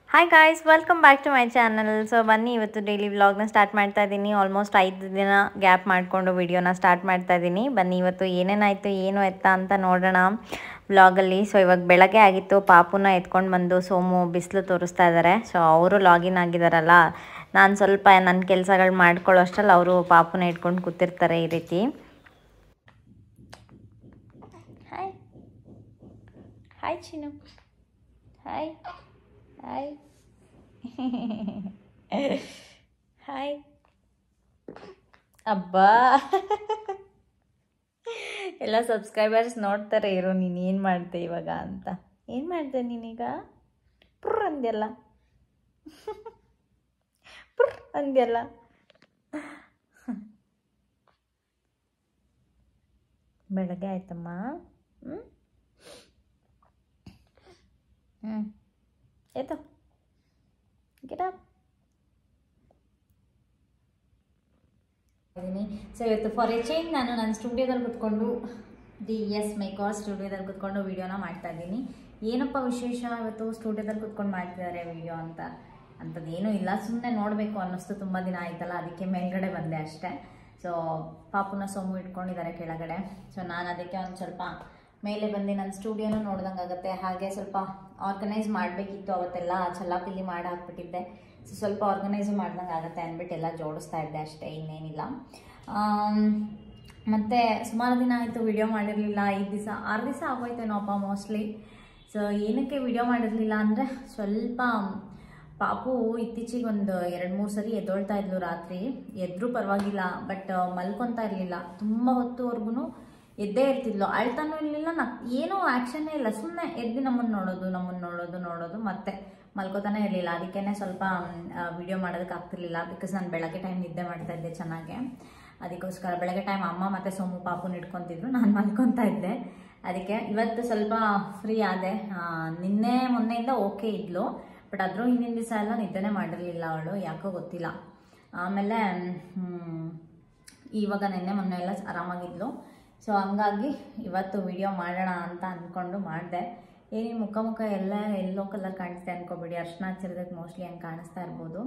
hi guys welcome back to my channel so ಬನ್ನಿ ಇವತ್ತು daily ವ್ಲಾಗ್ನ ಸ್ಟಾರ್ಟ್ ಮಾಡ್ತಾ ಇದ್ದೀನಿ ಆಲ್ಮೋಸ್ಟ್ ಐದು ದಿನ ಗ್ಯಾಪ್ ಮಾಡಿಕೊಂಡು ವಿಡಿಯೋನ ಸ್ಟಾರ್ಟ್ ಮಾಡ್ತಾ ಇದ್ದೀನಿ ಬನ್ನಿ ಇವತ್ತು ಏನೇನಾಯಿತು ಏನು ಎತ್ತ ಅಂತ ನೋಡೋಣ ವ್ಲಾಗಲ್ಲಿ ಸೊ ಇವಾಗ ಬೆಳಗ್ಗೆ ಆಗಿತ್ತು ಪಾಪುನ ಎತ್ಕೊಂಡು ಬಂದು ಸೋಮು ಬಿಸಿಲು ತೋರಿಸ್ತಾ ಇದ್ದಾರೆ ಸೊ ಅವರು ಲಾಗಿನ್ ಆಗಿದ್ದಾರಲ್ಲ ನಾನು ಸ್ವಲ್ಪ ನನ್ನ ಕೆಲಸಗಳು ಮಾಡ್ಕೊಳ್ಳೋ ಅಷ್ಟರಲ್ಲಿ ಅವರು ಪಾಪುನ ಇಟ್ಕೊಂಡು ಕೂತಿರ್ತಾರೆ ಈ ರೀತಿ hi hi Chinnu hi hi hi ಅಬ್ಬಾ ಎಲ್ಲ ಸಬ್ಸ್ಕ್ರೈಬರ್ಸ್ ನೋಡ್ತಾರೆ ಇರೋ ನೀನು ಏನು ಮಾಡ್ದೆ ಇವಾಗ ಅಂತ ಏನು ಮಾಡಿದೆ ನೀನೀಗ ಪುರ್ ಅಂದ್ಯಲ್ಲ ಪುರ್ ಅಂದ್ಯಲ್ಲ ಬೆಳಗ್ಗೆ ಆಯ್ತಮ್ಮ ಹ್ಞೂ ಹ್ಞೂ ಆಯ್ತು ಗಿಡ ಇದ್ದೀನಿ ಸೊ ಇವತ್ತು ಫಾರ್ ಎ ಚೇಂಜ್ ನಾನು ನನ್ನ ಸ್ಟುಡಿಯೋದಲ್ಲಿ ಕುತ್ಕೊಂಡು ಡಿ ಎಸ್ ಮೇಕಾರ್ ಸ್ಟುಡಿಯೋದಲ್ಲಿ ಕುತ್ಕೊಂಡು ವೀಡಿಯೋನ ಮಾಡ್ತಾ ಇದ್ದೀನಿ ಏನಪ್ಪ ವಿಶೇಷ ಇವತ್ತು ಸ್ಟುಡಿಯೋದಲ್ಲಿ ಕುತ್ಕೊಂಡು ಮಾಡ್ತಿದ್ದಾರೆ ವಿಡಿಯೋ ಅಂತ ಅಂಥದ್ದೇನೂ ಇಲ್ಲ ಸುಮ್ಮನೆ ನೋಡಬೇಕು ಅನ್ನಿಸ್ತು ತುಂಬ ದಿನ ಆಯ್ತಲ್ಲ ಅದಕ್ಕೆ ಮೇಲ್ಗಡೆ ಬಂದೆ ಅಷ್ಟೇ ಸೊ ಪಾಪುನ ಸೋಮು ಇಟ್ಕೊಂಡಿದ್ದಾರೆ ಕೆಳಗಡೆ ಸೊ ನಾನು ಅದಕ್ಕೆ ಒಂದು ಸ್ವಲ್ಪ ಮೇಲೆ ಬಂದು ನನ್ನ ಸ್ಟುಡಿಯೋನೂ ನೋಡ್ದಂಗೆ ಆಗುತ್ತೆ ಹಾಗೆ ಸ್ವಲ್ಪ ಆರ್ಗನೈಸ್ ಮಾಡಬೇಕಿತ್ತು ಅವತ್ತೆಲ್ಲ ಚಲ್ಲಾಪಿಲ್ಲಿ ಮಾಡಿ ಹಾಕ್ಬಿಟ್ಟಿದ್ದೆ ಸೊ ಸ್ವಲ್ಪ ಆರ್ಗನೈಸು ಮಾಡ್ದಂಗೆ ಆಗುತ್ತೆ ಅಂದ್ಬಿಟ್ಟು ಎಲ್ಲ ಜೋಡಿಸ್ತಾ ಇದ್ದೆ ಅಷ್ಟೇ ಇನ್ನೇನಿಲ್ಲ ಮತ್ತು ಸುಮಾರು ದಿನ ಆಯಿತು ವಿಡಿಯೋ ಮಾಡಿರಲಿಲ್ಲ ಐದು ದಿವಸ ಆರು ದಿವಸ ಆಗೋಯ್ತೇನೋಪ್ಪ ಮೋಸ್ಟ್ಲಿ ಸೊ ಏನಕ್ಕೆ ವಿಡಿಯೋ ಮಾಡಿರಲಿಲ್ಲ ಅಂದರೆ ಸ್ವಲ್ಪ ಪಾಪು ಇತ್ತೀಚೆಗೆ ಒಂದು ಎರಡು ಮೂರು ಸರಿ ಎದ್ದೊಳ್ತಾ ಇದ್ಲು ರಾತ್ರಿ ಎದ್ರೂ ಪರವಾಗಿಲ್ಲ ಬಟ್ ಮಲ್ಕೊತಾ ಇರಲಿಲ್ಲ ತುಂಬ ಹೊತ್ತುವರೆಗೂ ಎದ್ದೇ ಇರ್ತಿದ್ಲು ಅಳ್ತಾನೂ ಇರಲಿಲ್ಲ ನಾ ಏನೂ ಆ್ಯಕ್ಷನ್ನೇ ಇಲ್ಲ ಸುಮ್ಮನೆ ಎದ್ದು ನಮ್ಮನ್ನು ನೋಡೋದು ನಮ್ಮನ್ನು ನೋಡೋದು ನೋಡೋದು ಮತ್ತೆ ಮಲ್ಕೋತಾನೆ ಇರಲಿಲ್ಲ ಅದಕ್ಕೇ ಸ್ವಲ್ಪ ವಿಡಿಯೋ ಮಾಡೋದಕ್ಕೆ ಆಗ್ತಿರ್ಲಿಲ್ಲ ಬಿಕಾಸ್ ನಾನು ಬೆಳಗ್ಗೆ ಟೈಮ್ ನಿದ್ದೆ ಮಾಡ್ತಾ ಇದ್ದೆ ಚೆನ್ನಾಗೆ ಅದಕ್ಕೋಸ್ಕರ ಬೆಳಗ್ಗೆ ಟೈಮ್ ಅಮ್ಮ ಮತ್ತು ಸೋಮು ಪಾಪುನ ಇಟ್ಕೊತಿದ್ರು ನಾನು ಮಲ್ಕೊತಾ ಇದ್ದೆ ಅದಕ್ಕೆ ಇವತ್ತು ಸ್ವಲ್ಪ ಫ್ರೀ ಆದೆ ನಿನ್ನೆ ಮೊನ್ನೆಯಿಂದ ಓಕೆ ಇದ್ಲು ಬಟ್ ಅದ್ರ ಹಿಂದಿನ ದಿವಸ ಎಲ್ಲ ನಿದ್ದೆನೇ ಮಾಡಿರಲಿಲ್ಲ ಅವಳು ಯಾಕೋ ಗೊತ್ತಿಲ್ಲ ಆಮೇಲೆ ಇವಾಗ ನಿನ್ನೆ ಮೊನ್ನೆ ಎಲ್ಲ ಆರಾಮಾಗಿದ್ಲು ಸೊ ಹಂಗಾಗಿ ಇವತ್ತು ವಿಡಿಯೋ ಮಾಡೋಣ ಅಂತ ಅಂದ್ಕೊಂಡು ಮಾಡಿದೆ ಏನೇ ಮುಖ ಮುಖ ಎಲ್ಲ ಎಲ್ಲೋ ಕಲರ್ ಕಾಣಿಸ್ತೆ ಅನ್ಕೋಬೇಡಿ ಅರ್ಶನ ಹಚ್ಚಿರೋದಕ್ಕೆ ಮೋಸ್ಟ್ಲಿ ಹಂಗೆ ಕಾಣಿಸ್ತಾ ಇರ್ಬೋದು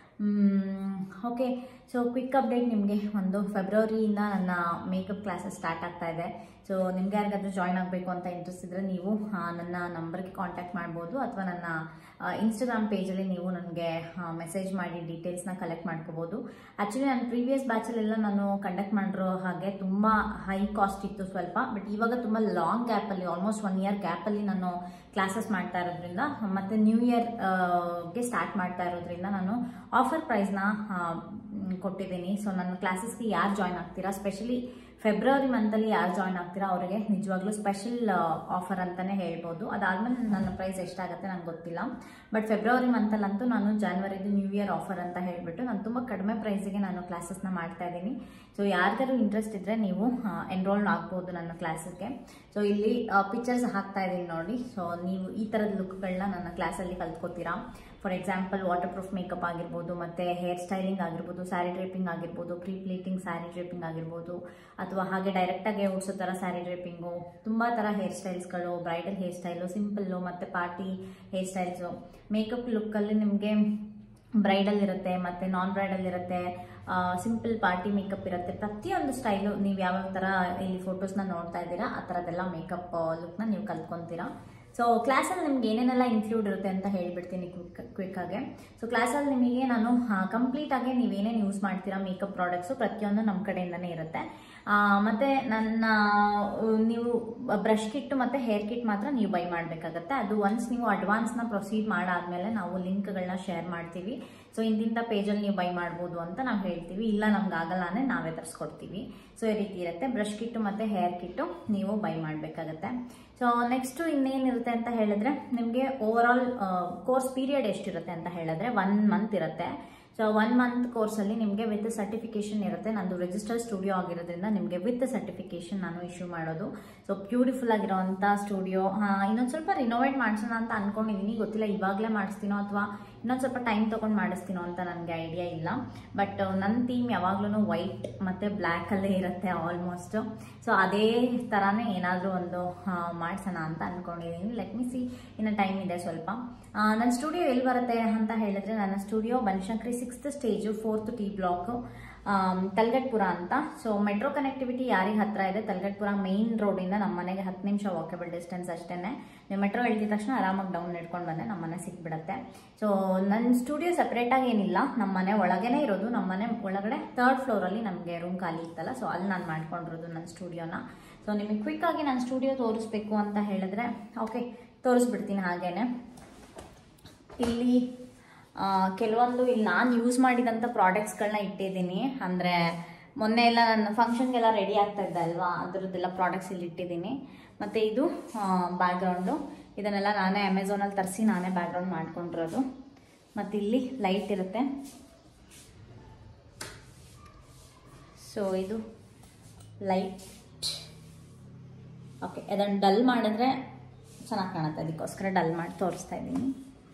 ಓಕೆ ಸೊ ಕ್ವಿಕ್ ಅಪ್ಡೇಟ್ ನಿಮಗೆ ಒಂದು ಫೆಬ್ರವರಿಯಿಂದ ನನ್ನ ಮೇಕಪ್ ಕ್ಲಾಸಸ್ ಸ್ಟಾರ್ಟ್ ಆಗ್ತಾ ಇದೆ ಸೊ ನಿಮ್ಗೆ ಯಾರಿಗಾದ್ರೂ ಜಾಯ್ನ್ ಆಗಬೇಕು ಅಂತ ಇಂಟ್ರೆಸ್ಟ್ ಇದ್ದರೆ ನೀವು ನನ್ನ ನಂಬರ್ಗೆ ಕಾಂಟ್ಯಾಕ್ಟ್ ಮಾಡ್ಬೋದು ಅಥವಾ ನನ್ನ ಇನ್ಸ್ಟಾಗ್ರಾಮ್ ಪೇಜಲ್ಲಿ ನೀವು ನನಗೆ ಮೆಸೇಜ್ ಮಾಡಿ ಡೀಟೇಲ್ಸ್ನ ಕಲೆಕ್ಟ್ ಮಾಡ್ಕೋಬೋದು ಆ್ಯಕ್ಚುಲಿ ನಾನು ಪ್ರೀವಿಯಸ್ ಬ್ಯಾಚಲ್ಲೆಲ್ಲ ನಾನು ಕಂಡಕ್ಟ್ ಮಾಡಿರೋ ಹಾಗೆ ತುಂಬ ಹೈ ಕಾಸ್ಟ್ ಇತ್ತು ಸ್ವಲ್ಪ ಬಟ್ ಇವಾಗ ತುಂಬ ಲಾಂಗ್ ಗ್ಯಾಪಲ್ಲಿ ಆಲ್ಮೋಸ್ಟ್ ಒನ್ ಇಯರ್ ಗ್ಯಾಪಲ್ಲಿ ನಾನು ಕ್ಲಾಸಸ್ ಮಾಡ್ತಾ ಇರೋದ್ರಿಂದ ಮತ್ತು ನ್ಯೂ ಇಯರ್ಗೆ ಸ್ಟಾರ್ಟ್ ಮಾಡ್ತಾ ಇರೋದ್ರಿಂದ ನಾನು ಆಫರ್ ಪ್ರೈಸ್ನ ಕೊಟ್ಟಿದ್ದೀನಿ ಸೊ ನನ್ನ ಕ್ಲಾಸಸ್ಗೆ ಯಾರು ಜಾಯ್ನ್ ಆಗ್ತೀರಾ ಸ್ಪೆಷಲಿ ಫೆಬ್ರವರಿ ಮಂತಲ್ಲಿ ಯಾರು ಜಾಯ್ನ್ ಆಗ್ತೀರಾ ಅವರಿಗೆ ನಿಜವಾಗ್ಲೂ ಸ್ಪೆಷಲ್ ಆಫರ್ ಅಂತಲೇ ಹೇಳ್ಬೋದು ಅದಾದಮೇಲೆ ನನ್ನ ಪ್ರೈಸ್ ಎಷ್ಟಾಗುತ್ತೆ ನಂಗೆ ಗೊತ್ತಿಲ್ಲ ಬಟ್ ಫೆಬ್ರವರಿ ಮಂತಲ್ಲಂತೂ ನಾನು ಜಾನ್ವರಿದು ನ್ಯೂ ಇಯರ್ ಆಫರ್ ಅಂತ ಹೇಳಿಬಿಟ್ಟು ನಾನು ತುಂಬ ಕಡಿಮೆ ಪ್ರೈಸಿಗೆ ನಾನು ಕ್ಲಾಸಸ್ನ ಮಾಡ್ತಾ ಇದ್ದೀನಿ ಸೊ ಯಾರಿಗಾರು ಇಂಟ್ರೆಸ್ಟ್ ಇದ್ದರೆ ನೀವು ಎನ್ರೋಲ್ ಆಗ್ಬೋದು ನನ್ನ ಕ್ಲಾಸಸ್ಗೆ ಸೊ ಇಲ್ಲಿ ಪಿಕ್ಚರ್ಸ್ ಹಾಕ್ತಾ ಇದ್ದೀನಿ ನೋಡಿ ಸೊ ನೀವು ಈ ಥರದ ಲುಕ್ಗಳನ್ನ ನನ್ನ ಕ್ಲಾಸಲ್ಲಿ ಕಲ್ತ್ಕೋತೀರಾ for example water proof makeup ಆಗಿರ್ಬೋದು ಮತ್ತು ಹೇರ್ ಸ್ಟೈಲಿಂಗ್ ಆಗಿರ್ಬೋದು ಸ್ಯಾರಿ ಡ್ರೇಪಿಂಗ್ ಆಗಿರ್ಬೋದು ಪ್ರೀ ಪ್ಲೀಟಿಂಗ್ ಸ್ಯಾರಿ ಡ್ರೇಪಿಂಗ್ ಆಗಿರ್ಬೋದು ಅಥವಾ ಹಾಗೆ ಡೈರೆಕ್ಟಾಗಿ ಓಡಿಸೋ ಥರ ಸ್ಯಾರಿ ಡ್ರೇಪಿಂಗು ತುಂಬ ಥರ ಹೇರ್ ಸ್ಟೈಲ್ಸ್ಗಳು ಬ್ರೈಡಲ್ ಹೇರ್ ಸ್ಟೈಲು ಸಿಂಪಲ್ಲು ಮತ್ತು ಪಾರ್ಟಿ ಹೇರ್ ಸ್ಟೈಲ್ಸು ಮೇಕಪ್ ಲುಕ್ಕಲ್ಲಿ ನಿಮಗೆ ಬ್ರೈಡಲ್ ಇರುತ್ತೆ ಮತ್ತು ನಾನ್ ಬ್ರೈಡಲ್ ಇರುತ್ತೆ ಸಿಂಪಲ್ ಪಾರ್ಟಿ ಮೇಕಪ್ ಇರುತ್ತೆ ಪ್ರತಿಯೊಂದು ಸ್ಟೈಲು ನೀವು ಯಾವ್ಯಾವ ಥರ ಇಲ್ಲಿ ಫೋಟೋಸ್ನ ನೋಡ್ತಾ ಇದ್ದೀರಾ ಆ ಥರದ್ದೆಲ್ಲ ಮೇಕಪ್ ಲುಕ್ನ ನೀವು ಕಲ್ತ್ಕೊತೀರಾ ಸೊ ಕ್ಲಾಸಲ್ಲಿ ನಿಮ್ಗೆ ಏನೇನೆಲ್ಲ ಇನ್ಕ್ಲೂಡ್ ಇರುತ್ತೆ ಅಂತ ಹೇಳ್ಬಿಡ್ತೀನಿ ಕ್ವಿಕ್ ಕ್ವಿಕ್ಕಾಗೆ ಸೊ ಕ್ಲಾಸಲ್ಲಿ ನಿಮಗೆ ನಾನು ಕಂಪ್ಲೀಟಾಗಿ ನೀವೇನೇನು ಯೂಸ್ ಮಾಡ್ತೀರಾ ಮೇಕಪ್ ಪ್ರಾಡಕ್ಟ್ಸು ಪ್ರತಿಯೊಂದು ನಮ್ಮ ಕಡೆಯಿಂದನೇ ಇರುತ್ತೆ ಮತ್ತು ನನ್ನ ನೀವು ಬ್ರಷ್ ಕಿಟ್ಟು ಮತ್ತು ಹೇರ್ ಕಿಟ್ ಮಾತ್ರ ನೀವು ಬೈ ಮಾಡಬೇಕಾಗತ್ತೆ ಅದು ಒನ್ಸ್ ನೀವು ಅಡ್ವಾನ್ಸ್ನ ಪ್ರೊಸೀಡ್ ಮಾಡಾದಮೇಲೆ ನಾವು ಲಿಂಕ್ಗಳನ್ನ ಶೇರ್ ಮಾಡ್ತೀವಿ ಸೊ ಇಂತಿಂಥ ಪೇಜಲ್ಲಿ ನೀವು ಬೈ ಮಾಡ್ಬೋದು ಅಂತ ನಾವು ಹೇಳ್ತೀವಿ ಇಲ್ಲ ನಮ್ಗೆ ಆಗಲ್ಲ ಅಂದರೆ ನಾವೇ ತರಿಸ್ಕೊಡ್ತೀವಿ ಸೊ ಈ ರೀತಿ ಇರುತ್ತೆ ಬ್ರಷ್ ಕಿಟ್ಟು ಮತ್ತು ಹೇರ್ ಕಿಟ್ಟು ನೀವು ಬೈ ಮಾಡಬೇಕಾಗತ್ತೆ ಸೊ ನೆಕ್ಸ್ಟು ಇನ್ನೇನಿರುತ್ತೆ ಅಂತ ಹೇಳಿದ್ರೆ ನಿಮಗೆ ಓವರ್ ಆಲ್ ಕೋರ್ಸ್ ಪೀರಿಯಡ್ ಎಷ್ಟಿರುತ್ತೆ ಅಂತ ಹೇಳಿದ್ರೆ ಒನ್ ಮಂತ್ ಇರುತ್ತೆ ಸೊ ಒನ್ ಮಂತ್ ಕೋರ್ಸಲ್ಲಿ ನಿಮಗೆ ವಿತ್ ಸರ್ಟಿಫಿಕೇಷನ್ ಇರುತ್ತೆ ನಂದು ರಿಜಿಸ್ಟರ್ ಸ್ಟುಡಿಯೋ ಆಗಿರೋದ್ರಿಂದ ನಿಮಗೆ ವಿತ್ ಸರ್ಟಿಫಿಕೇಷನ್ ನಾನು ಇಶ್ಯೂ ಮಾಡೋದು ಸೊ ಬ್ಯೂಟಿಫುಲ್ ಆಗಿರೋವಂಥ ಸ್ಟುಡಿಯೋ ಇನ್ನೊಂದು ಸ್ವಲ್ಪ ರಿನೋವೇಟ್ ಮಾಡಿಸೋಣ ಅಂತ ಅಂದ್ಕೊಂಡಿದ್ದೀನಿ ಗೊತ್ತಿಲ್ಲ ಇವಾಗಲೇ ಮಾಡಿಸ್ತೀನೋ ಅಥವಾ ಇನ್ನೊಂದು ಸ್ವಲ್ಪ ಟೈಮ್ ತೊಗೊಂಡು ಮಾಡಿಸ್ತೀನೋ ಅಂತ ನನಗೆ ಐಡಿಯಾ ಇಲ್ಲ ಬಟ್ ನನ್ನ ಥೀಮ್ ಯಾವಾಗ್ಲೂ ವೈಟ್ ಮತ್ತು ಬ್ಲ್ಯಾಕಲ್ಲೇ ಇರುತ್ತೆ ಆಲ್ಮೋಸ್ಟು ಸೊ ಅದೇ ಥರನೇ ಏನಾದರೂ ಒಂದು ಮಾಡಿಸೋಣ ಅಂತ ಅಂದ್ಕೊಂಡಿದ್ದೀನಿ ಲೆಟ್ ಮಿ ಸಿ ಇನ್ನು ಟೈಮ್ ಇದೆ ಸ್ವಲ್ಪ ನನ್ನ ಸ್ಟುಡಿಯೋ ಎಲ್ಲಿ ಬರುತ್ತೆ ಅಂತ ಹೇಳಿದ್ರೆ ನನ್ನ studio Banashankari sixth stage fourth T block Talghatpura ಅಂತ ಸೊ ಮೆಟ್ರೋ ಕನೆಕ್ಟಿವಿಟಿ ಯಾರಿಗೆ ಹತ್ರ ಇದೆ ತಲ್ಗಟ್ಪುರ ಮೇನ್ ರೋಡಿಂದ ನಮ್ಮ ಮನೆಗೆ ಹತ್ತು ನಿಮಿಷ ವಾಕೇಬಲ್ ಡಿಸ್ಟೆನ್ಸ್ ಅಷ್ಟೇ ನೀವು ಮೆಟ್ರೋ ಇಳಿದ ತಕ್ಷಣ ಆರಾಮಾಗಿ ಡೌನ್ ನಡ್ಕೊಂಡು ಬಂದರೆ ನಮ್ಮ ಮನೆ ಸಿಕ್ಬಿಡುತ್ತೆ ಸೊ ನನ್ನ ಸ್ಟುಡಿಯೋ ಸಪ್ರೇಟಾಗಿ ಏನಿಲ್ಲ ನಮ್ಮ ಮನೆ ಒಳಗೇನೆ ಇರೋದು ನಮ್ಮ ಮನೆ ಒಳಗಡೆ ತರ್ಡ್ ಫ್ಲೋರಲ್ಲಿ ನಮಗೆ ರೂಮ್ ಖಾಲಿ ಇತ್ತಲ್ಲ ಸೊ ಅಲ್ಲಿ ನಾನು ಮಾಡ್ಕೊಂಡಿರೋದು ನನ್ನ ಸ್ಟುಡಿಯೋನ ಸೊ ನಿಮಗೆ ಕ್ವಿಕ್ಕಾಗಿ ನನ್ನ ಸ್ಟುಡಿಯೋ ತೋರಿಸ್ಬೇಕು ಅಂತ ಹೇಳಿದ್ರೆ ಓಕೆ ತೋರಿಸ್ಬಿಡ್ತೀನಿ ಹಾಗೇನೆ ಇಲ್ಲಿ ಆ, ಕೆಲವೊಂದು ಇಲ್ಲಿ ನಾನು ಯೂಸ್ ಮಾಡಿದಂಥ ಪ್ರಾಡಕ್ಟ್ಸ್ಗಳನ್ನ ಇಟ್ಟಿದ್ದೀನಿ ಅಂದರೆ ಮೊನ್ನೆ ಎಲ್ಲ ನನ್ನ ಫಂಕ್ಷನ್ಗೆಲ್ಲ ರೆಡಿ ಆಗ್ತಾ ಇದ್ದೆ ಅಲ್ವಾ ಅದರದ್ದೆಲ್ಲ ಪ್ರಾಡಕ್ಟ್ಸ್ ಇಲ್ಲಿ ಇಟ್ಟಿದ್ದೀನಿ ಮತ್ತು ಇದು ಬ್ಯಾಕ್ಗ್ರೌಂಡು ಇದನ್ನೆಲ್ಲ ನಾನೇ ಅಮೆಝಾನಲ್ಲಿ ತರಿಸಿ ನಾನೇ ಬ್ಯಾಕ್ಗ್ರೌಂಡ್ ಮಾಡ್ಕೊಂಡಿರೋದು ಮತ್ತು ಇಲ್ಲಿ ಲೈಟ್ ಇರುತ್ತೆ ಸೊ ಇದು ಲೈಟ್ ಓಕೆ ಅದನ್ನು ಡಲ್ ಮಾಡಿದ್ರೆ ಚೆನ್ನಾಗಿ ಕಾಣುತ್ತೆ ಅದಕ್ಕೋಸ್ಕರ ಡಲ್ ಮಾಡಿ ತೋರಿಸ್ತಾ ಇದ್ದೀನಿ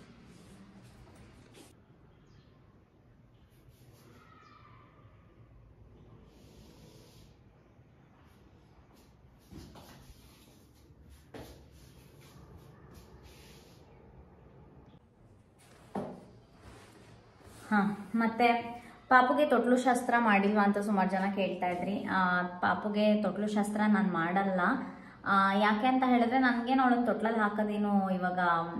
ಹಾಂ ಮತ್ತು ಪಾಪುಗೆ ತೊಟ್ಲು ಶಾಸ್ತ್ರ ಮಾಡಿಲ್ವಾ ಅಂತ ಸುಮಾರು ಜನ ಕೇಳ್ತಾ ಇದ್ರಿ ಆ, ಪಾಪುಗೆ ತೊಟ್ಲು ಶಾಸ್ತ್ರ ನಾನು ಮಾಡಲ್ಲ ಆ, ಯಾಕೆ ಅಂತ ಹೇಳಿದ್ರೆ ನನಗೇನು ಅವಳನ್ನ ತೊಟ್ಲಲ್ಲಿ ಹಾಕೋದೇನು ಇವಾಗ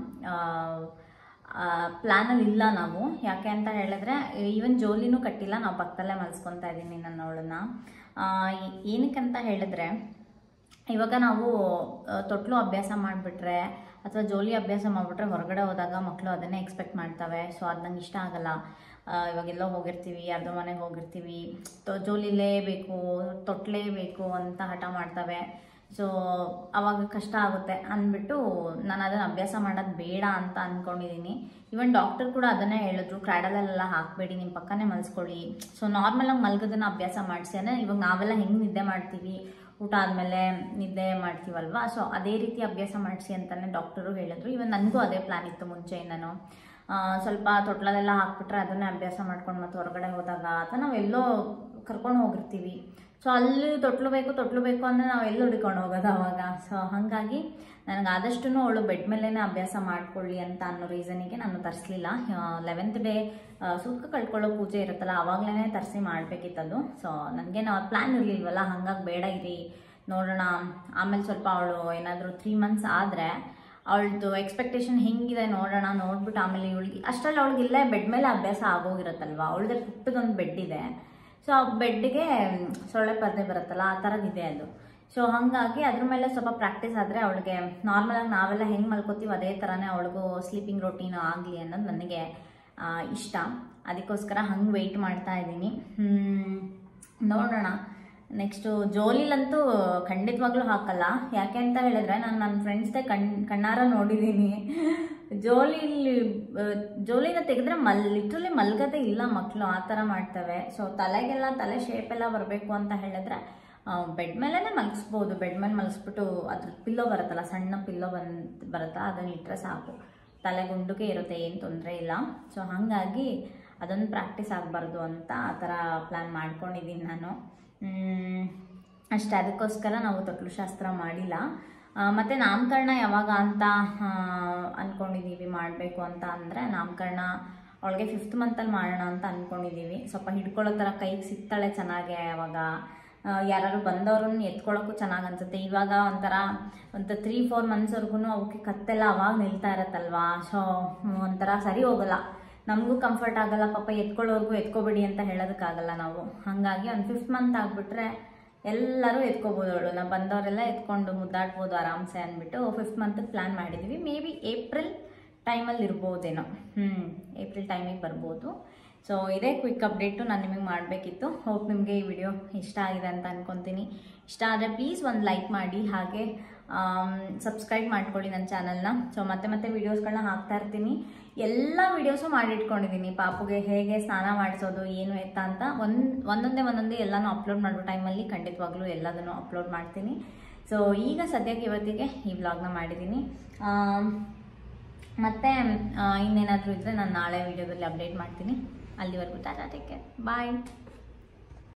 ಪ್ಲ್ಯಾನಲ್ಲಿ ಇಲ್ಲ ನಾವು ಯಾಕೆ ಅಂತ ಹೇಳಿದ್ರೆ ಈವನ್ ಜೋಲಿನೂ ಕಟ್ಟಿಲ್ಲ ನಾವು ಪಕ್ಕದಲ್ಲೇ ಮಲ್ಸ್ಕೊತಾ ಇದ್ದೀನಿ ನನ್ನ ಅವಳನ್ನ ಏನಕ್ಕೆ ಅಂತ ಹೇಳಿದ್ರೆ ಇವಾಗ ನಾವು ಆ, ತೊಟ್ಲು ಅಭ್ಯಾಸ ಮಾಡಿಬಿಟ್ರೆ ಅಥವಾ ಜೋಲಿ ಅಭ್ಯಾಸ ಮಾಡಿಬಿಟ್ರೆ ಹೊರಗಡೆ ಹೋದಾಗ ಮಕ್ಕಳು ಅದನ್ನೇ ಎಕ್ಸ್ಪೆಕ್ಟ್ ಮಾಡ್ತವೆ ಸೊ ಅದು ನಂಗೆ ಇಷ್ಟ ಆಗಲ್ಲ ಆ, ಇವಾಗೆಲ್ಲೋ ಹೋಗಿರ್ತೀವಿ ಯಾರ್ದೋ ಮನೆಗೆ ಹೋಗಿರ್ತೀವಿ ತೊ ಜೋಲಿಲೇ ಬೇಕು ತೊಟ್ಲೇ ಬೇಕು ಅಂತ ಹಠ ಮಾಡ್ತವೆ ಸೊ ಅವಾಗ ಕಷ್ಟ ಆಗುತ್ತೆ ಅಂದ್ಬಿಟ್ಟು ನಾನು ಅದನ್ನು ಅಭ್ಯಾಸ ಮಾಡೋದು ಬೇಡ ಅಂತ ಅಂದ್ಕೊಂಡಿದ್ದೀನಿ ಇವನ್ ಡಾಕ್ಟರ್ ಕೂಡ ಅದನ್ನೇ ಹೇಳಿದ್ರು ಕ್ರ್ಯಾಡಲೆಲ್ಲ ಹಾಕಬೇಡಿ ನಿಮ್ಮ ಪಕ್ಕನೇ ಮಲ್ಸ್ಕೊಳ್ಳಿ ಸೊ ನಾರ್ಮಲಾಗಿ ಮಲ್ಗೋದನ್ನ ಅಭ್ಯಾಸ ಮಾಡಿಸಿ ಅಂದರೆ ಇವಾಗ ನಾವೆಲ್ಲ ಹೆಂಗೆ ನಿದ್ದೆ ಮಾಡ್ತೀವಿ ಊಟ ಆದಮೇಲೆ ನಿದ್ದೆ ಮಾಡ್ತೀವಲ್ವಾ ಸೊ ಅದೇ ರೀತಿ ಅಭ್ಯಾಸ ಮಾಡಿಸಿ ಅಂತಲೇ ಡಾಕ್ಟರು ಹೇಳಿದ್ರು ಇವನ್ ನನಗೂ ಅದೇ ಪ್ಲ್ಯಾನ್ ಇತ್ತು ಮುಂಚೆಯಿಂದನೂ ಆ, ಸ್ವಲ್ಪ ತೊಟ್ಲದೆಲ್ಲ ಹಾಕ್ಬಿಟ್ರೆ ಅದನ್ನೇ ಅಭ್ಯಾಸ ಮಾಡ್ಕೊಂಡು ಮತ್ತೆ ಹೊರಗಡೆ ಹೋದಾಗ ಅಥವಾ ನಾವು ಎಲ್ಲೋ ಕರ್ಕೊಂಡು ಹೋಗಿರ್ತೀವಿ ಸೊ ಅಲ್ಲಿ ತೊಟ್ಲು ಬೇಕು ತೊಟ್ಲು ಬೇಕು ಅಂದರೆ ನಾವು ಎಲ್ಲಿ ಹುಡ್ಕೊಂಡು ಹೋಗೋದು ಅವಾಗ ಸೊ ಹಾಗಾಗಿ ನನಗೆ ಆದಷ್ಟು ಅವಳು ಬೆಡ್ ಮೇಲೇ ಅಭ್ಯಾಸ ಮಾಡ್ಕೊಳ್ಳಿ ಅಂತ ಅನ್ನೋ ರೀಸನಿಗೆ ನಾನು ತರಿಸ್ಲಿಲ್ಲ ಲೆವೆಂತ್ ಡೇ ಸೂತ್ಕ ಕಳ್ಕೊಳ್ಳೋ ಪೂಜೆ ಇರುತ್ತಲ್ಲ ಆವಾಗಲೇ ತರಿಸಿ ಮಾಡಬೇಕಿತ್ತದು ಸೊ ನನಗೆ ನಾವು ಪ್ಲ್ಯಾನ್ ಇರಲಿಲ್ವಲ್ಲ ಹಾಗಾಗಿ ಬೇಡ ಇರಿ ನೋಡೋಣ ಆಮೇಲೆ ಸ್ವಲ್ಪ ಅವಳು ಏನಾದರೂ ತ್ರೀ ಮಂತ್ಸ್ ಆದರೆ ಅವಳದು ಎಕ್ಸ್ಪೆಕ್ಟೇಷನ್ ಹೆಂಗಿದೆ ನೋಡೋಣ ನೋಡ್ಬಿಟ್ಟು ಆಮೇಲೆ ಇವಳಿಗೆ ಅಷ್ಟರಲ್ಲಿ ಅವಳಿಗೆ ಇಲ್ಲೇ ಬೆಡ್ ಮೇಲೆ ಅಭ್ಯಾಸ ಆಗೋಗಿರುತ್ತಲ್ವ ಅವಳದೇ ಪುಟ್ಟದೊಂದು ಬೆಡ್ ಇದೆ ಸೊ ಆ ಬೆಡ್ಗೆ ಸೊಳ್ಳೆ ಪರ್ದೆ ಬರುತ್ತಲ್ಲ ಆ ಥರದ್ದಿದೆ ಅದು ಸೊ ಹಾಗಾಗಿ ಅದ್ರ ಮೇಲೆ ಸ್ವಲ್ಪ ಪ್ರಾಕ್ಟೀಸ್ ಆದರೆ ಅವಳಿಗೆ ನಾರ್ಮಲಾಗಿ ನಾವೆಲ್ಲ ಹೆಂಗೆ ಮಲ್ಕೋತೀವಿ ಅದೇ ಥರನೇ ಅವಳಿಗೂ ಸ್ಲೀಪಿಂಗ್ ರೊಟೀನ್ ಆಗಲಿ ಅನ್ನೋದು ನನಗೆ ಆ, ಇಷ್ಟ ಅದಕ್ಕೋಸ್ಕರ ಹಂಗೆ ವೆಯ್ಟ್ ಮಾಡ್ತಾ ಇದ್ದೀನಿ ನೋಡೋಣ ನೆಕ್ಸ್ಟು ಜೋಲಿಲಂತೂ ಖಂಡಿತವಾಗ್ಲೂ ಹಾಕಲ್ಲ ಯಾಕೆ ಅಂತ ಹೇಳಿದ್ರೆ ನಾನು ನನ್ನ ಫ್ರೆಂಡ್ಸ್ದೇ ಕಣ್ ಕಣ್ಣಾರ ನೋಡಿದ್ದೀನಿ ಜೋಲಿಲಿ ಆ, ಜೋಲಿನ ತೆಗೆದ್ರೆ ಮಲ್ ಲಿಟ್ರಲಿ ಮಲ್ಗದೇ ಇಲ್ಲ ಮಕ್ಕಳು ಆ ಥರ ಮಾಡ್ತವೆ ಸೊ ತಲೆಗೆಲ್ಲ ತಲೆ ಶೇಪ್ ಎಲ್ಲ ಬರಬೇಕು ಅಂತ ಹೇಳಿದ್ರೆ ಬೆಡ್ ಮೇಲೇ ಮಲಗಿಸ್ಬೋದು ಬೆಡ್ ಮೇಲೆ ಮಲಗಿಸ್ಬಿಟ್ಟು ಅದ್ರ ಪಿಲ್ಲೋ ಬರುತ್ತಲ್ಲ ಸಣ್ಣ ಪಿಲ್ಲೋ ಬಂದು ಬರುತ್ತಾ ಅದನ್ನು ಇಟ್ಟರೆ ಸಾಕು ತಲೆ ಗುಂಡುಗೆ ಇರುತ್ತೆ ಏನು ತೊಂದರೆ ಇಲ್ಲ ಸೊ ಹಾಗಾಗಿ ಅದೊಂದು ಪ್ರಾಕ್ಟೀಸ್ ಆಗಬಾರ್ದು ಅಂತ ಆ ಥರ ಪ್ಲ್ಯಾನ್ ಮಾಡ್ಕೊಂಡಿದ್ದೀನಿ ನಾನು ಮ್, ಅಷ್ಟೇ ಅದಕ್ಕೋಸ್ಕರ ನಾವು ತೊಟ್ಲು ಶಾಸ್ತ್ರ ಮಾಡಿಲ್ಲ ಆ, ಮತ್ತೆ ನಾಮಕರಣ ಯಾವಾಗ ಅಂತ ಆ, ಅನ್ಕೊಂಡಿದ್ದೀವಿ ಮಾಡಬೇಕು ಅಂತ ಅಂದರೆ ನಾಮಕರಣ ಅವಳಿಗೆ ಫಿಫ್ತ್ ಮಂತಲ್ಲಿ ಮಾಡೋಣ ಅಂತ ಅಂದ್ಕೊಂಡಿದ್ದೀವಿ ಸ್ವಲ್ಪ ಹಿಡ್ಕೊಳ್ಳೋ ಥರ ಕೈಗೆ ಸಿಗ್ತಾಳೆ ಚೆನ್ನಾಗೆ ಅವಾಗ ಯಾರು ಬಂದವ್ರನ್ನ ಎತ್ಕೊಳ್ಳೋಕ್ಕೂ ಚೆನ್ನಾಗಿ ಅನ್ಸುತ್ತೆ ಇವಾಗ ಒಂಥರ ಒಂದು ತ್ರೀ ಫೋರ್ ಮಂತ್ಸ್ವರೆಗೂ ಅವಕ್ಕೆ ಕತ್ತೆಲ್ಲ ಅವಾಗ ನಿಲ್ತಾ ಇರತ್ತಲ್ವಾ ಸೊ ಒಂಥರ ಸರಿ ಹೋಗಲ್ಲ ನಮಗೂ ಕಂಫರ್ಟ್ ಆಗಲ್ಲ ಪಾಪ ಎತ್ಕೊಳ್ಳೋರ್ಗೂ ಎತ್ಕೋಬೇಡಿ ಅಂತ ಹೇಳೋದಕ್ಕಾಗಲ್ಲ ನಾವು ಹಾಗಾಗಿ ಒಂದು ಫಿಫ್ತ್ ಮಂತ್ ಆಗಿಬಿಟ್ರೆ ಎಲ್ಲರೂ ಎತ್ಕೋಬೋದು ಅವಳು ನಾವು ಬಂದವರೆಲ್ಲ ಎತ್ಕೊಂಡು ಮುದ್ದಾಡ್ಬೋದು ಆರಾಮ್ಸೆ ಅಂದ್ಬಿಟ್ಟು ಫಿಫ್ತ್ ಮಂತ್ ಪ್ಲ್ಯಾನ್ ಮಾಡಿದ್ವಿ ಮೇ ಬಿ ಏಪ್ರಿಲ್ ಟೈಮಲ್ಲಿ ಇರ್ಬೋದೇನೋ ಹ್ಞೂ ಏಪ್ರಿಲ್ ಟೈಮಿಗೆ ಬರ್ಬೋದು ಸೊ ಇದೇ ಕ್ವಿಕ್ ಅಪ್ಡೇಟು ನಾನು ನಿಮಗೆ ಮಾಡಬೇಕಿತ್ತು ಹೋಪ್ ನಿಮಗೆ ಈ ವಿಡಿಯೋ ಇಷ್ಟ ಆಗಿದೆ ಅಂತ ಅನ್ಕೊತೀನಿ ಇಷ್ಟ ಆದರೆ ಪ್ಲೀಸ್ ಒಂದು ಲೈಕ್ ಮಾಡಿ ಹಾಗೆ ಸಬ್ಸ್ಕ್ರೈಬ್ ಮಾಡ್ಕೊಳ್ಳಿ ನನ್ನ ಚಾನಲ್ನ ಸೊ ಮತ್ತೆ ಮತ್ತೆ ವೀಡಿಯೋಸ್ಗಳನ್ನ ಹಾಕ್ತಾ ಇರ್ತೀನಿ ಎಲ್ಲ ವೀಡಿಯೋಸು ಮಾಡಿಟ್ಕೊಂಡಿದ್ದೀನಿ ಪಾಪುಗೆ ಹೇಗೆ ಸ್ನಾನ ಮಾಡಿಸೋದು ಏನು ಎತ್ತ ಅಂತ ಒಂದು ಒಂದೊಂದೇ ಒಂದೊಂದೇ ಎಲ್ಲನೂ ಅಪ್ಲೋಡ್ ಮಾಡೋ ಟೈಮಲ್ಲಿ ಖಂಡಿತವಾಗ್ಲೂ ಎಲ್ಲದನ್ನು ಅಪ್ಲೋಡ್ ಮಾಡ್ತೀನಿ ಸೊ ಈಗ ಸದ್ಯಕ್ಕೆ ಇವತ್ತಿಗೆ ಈ ವ್ಲಾಗ್ನ ಮಾಡಿದ್ದೀನಿ ಆಮ್, ಮತ್ತು ಇನ್ನೇನಾದರೂ ಇದ್ದರೆ ನಾನು ನಾಳೆ ವೀಡಿಯೋದಲ್ಲಿ ಅಪ್ಡೇಟ್ ಮಾಡ್ತೀನಿ ಅಲ್ಲಿವರೆಗೂ ಟಾಟಾ ಟೇಕ್ ಕೇರ್ ಬಾಯ್